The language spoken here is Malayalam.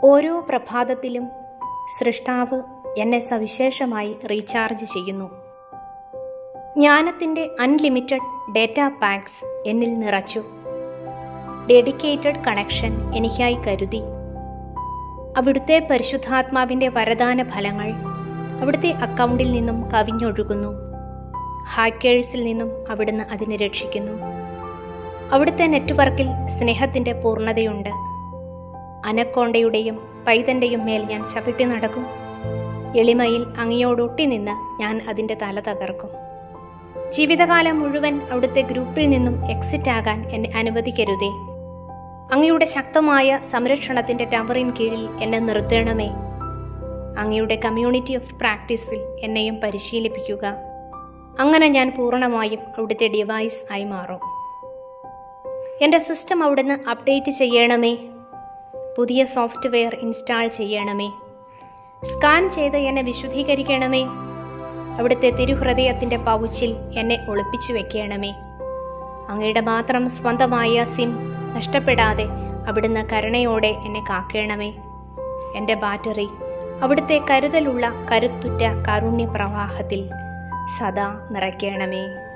ഓരോ പ്രഭാതത്തിലും സൃഷ്ടാവ് എന്നെ സവിശേഷമായി റീചാർജ് ചെയ്യുന്നു ജ്ഞാനത്തിൻ്റെ അൺലിമിറ്റഡ് ഡേറ്റ പാക്സ് എന്നിൽ നിറച്ചു ഡെഡിക്കേറ്റഡ് കണക്ഷൻ എനിക്കായി കരുതി അവിടുത്തെ പരിശുദ്ധാത്മാവിൻ്റെ വരദാന ഫലങ്ങൾ അവിടുത്തെ അക്കൗണ്ടിൽ നിന്നും കവിഞ്ഞൊഴുകുന്നു ഹാക്കേഴ്സിൽ നിന്നും അവിടുന്ന് അതിനെ രക്ഷിക്കുന്നു അവിടുത്തെ നെറ്റ്വർക്കിൽ സ്നേഹത്തിൻ്റെ പൂർണ്ണതയുണ്ട് അനക്കോണ്ടയുടെയും പൈതൻ്റെയും മേൽ ഞാൻ ചവിട്ടി നടക്കും എളിമയിൽ അങ്ങയോടൊട്ടി നിന്ന് ഞാൻ അതിൻ്റെ തല തകർക്കും ജീവിതകാലം മുഴുവൻ അവിടുത്തെ ഗ്രൂപ്പിൽ നിന്നും എക്സിറ്റ് ആകാൻ എന്നെ അനുവദിക്കരുതേ അങ്ങയുടെ ശക്തമായ സംരക്ഷണത്തിൻ്റെ ടവറിൻ കീഴിൽ എന്നെ നിർത്തണമേ അങ്ങയുടെ കമ്മ്യൂണിറ്റി ഓഫ് പ്രാക്ടീസിൽ എന്നെയും പരിശീലിപ്പിക്കുക അങ്ങനെ ഞാൻ പൂർണ്ണമായും അവിടുത്തെ ഡിവൈസ് ആയി മാറും എൻ്റെ സിസ്റ്റം അവിടുന്ന് അപ്ഡേറ്റ് ചെയ്യണമേ പുതിയ സോഫ്റ്റ്വെയർ ഇൻസ്റ്റാൾ ചെയ്യണമേ സ്കാൻ ചെയ്ത് എന്നെ വിശുദ്ധീകരിക്കണമേ അവിടുത്തെ തിരുഹൃദയത്തിൻ്റെ പൗച്ചിൽ എന്നെ ഒളിപ്പിച്ചു വെക്കണമേ അങ്ങയുടെ മാത്രം സ്വന്തമായ സിം നഷ്ടപ്പെടാതെ അവിടുന്ന് കരുണയോടെ എന്നെ കാക്കണമേ എൻ്റെ ബാറ്ററി അവിടുത്തെ കരുതലുള്ള കരുത്തുറ്റ കാരുണ്യ പ്രവാഹത്തിൽ സദാ നിറയ്ക്കണമേ